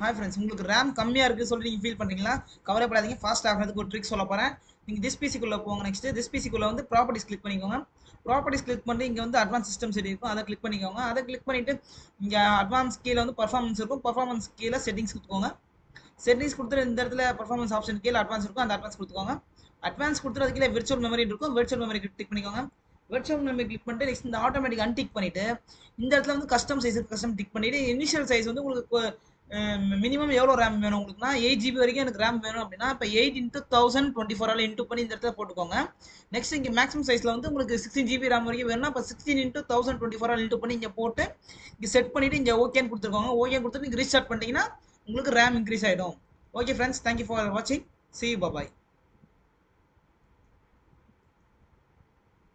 hi friends உங்களுக்கு RAM கம்மியாக இருக்குது சொல்லி நீங்கள் ஃபீல் பண்ணுறீங்களா கவலைப்படாதீங்க ஃபாஸ்ட் ஆகிறதுக்கு ஒரு ட்ரிக் சொல்ல போகிறேன் நீங்கள் திஸ் பிசிக்குள்ளே போங்க நெக்ஸ்ட் திஸ் பிசிக்குள்ளே வந்து ப்ராப்பர்ட்டிஸ் கிளிக் பண்ணிக்கோங்க ப்ராப்பர்ட்டிஸ் கிளிக் பண்ணி இங்கே வந்து அட்வான்ஸ் சிஸ்டம் செட் இருக்கும் அதை கிளிக் பண்ணிக்கோங்க அதை கிளிக் பண்ணிவிட்டு இங்கே அட்வான்ஸ் கீழே வந்து பர்ஃபார்மன்ஸ் இருக்கும் பர்ஃபார்மன்ஸ் கீழே செட்டிங்ஸ் கொடுத்துக்கோங்க செட்டிங்ஸ் கொடுத்துட்டு இந்த இடத்துல பர்ஃபார்மன்ஸ் ஆப்ஷன் கீழே அட்வான்ஸ் இருக்கும் அந்த அட்வான்ஸ் கொடுத்துக்கோங்க அட்வான்ஸ் கொடுத்துட்டு அது கீழே விர்ச்சுவல் மெமரி இருக்கும் விர்ச்சுவல் மெமரி கிளிக் பண்ணிக்கோங்க விர்ச்சுவல் மெமரி கிளிக் பண்ணிட்டு நெக்ஸ்ட் இந்த ஆட்டோமேட்டிக் அன்டிக் பண்ணிட்டு இந்த இடத்துல வந்து கஸ்டம் சைஸ் கஸ்டம் டிக் பண்ணிட்டு இனிஷியல் சைஸ் வந்து உங்களுக்கு மினிமம் எவ்வளோ ரேம் வேணும் உங்களுக்குனா எயிட் ஜிபி வரைக்கும் எனக்கு ரேம் வேணும் அப்படின்னா இப்போ eight into thousand twenty four all into பண்ணி இந்த இடத்துல போட்டுக்கோங்க நெக்ஸ்ட் இங்கே மேக்ஸிமம் சைஸில் வந்து உங்களுக்கு சிக்ஸ்டீன் ஜிபி ரேம் வரைக்கும் வேணும்னா இப்போ sixteen into thousand twenty four all into பண்ணி இங்கே போட்டு இங்கே செட் பண்ணிவிட்டு இங்கே ஓகேன்னு கொடுத்துருக்கோங்க ஓகே கொடுத்துட்டு நீங்கள் ரீஸ்டார்ட் பண்ணிட்டீங்கன்னா உங்களுக்கு ரேம் இன்க்ரீஸ் ஆகிடும் ஓகே ஃப்ரெண்ட்ஸ் தேங்க்யூ ஃபார் வாட்சிங் சி பாய்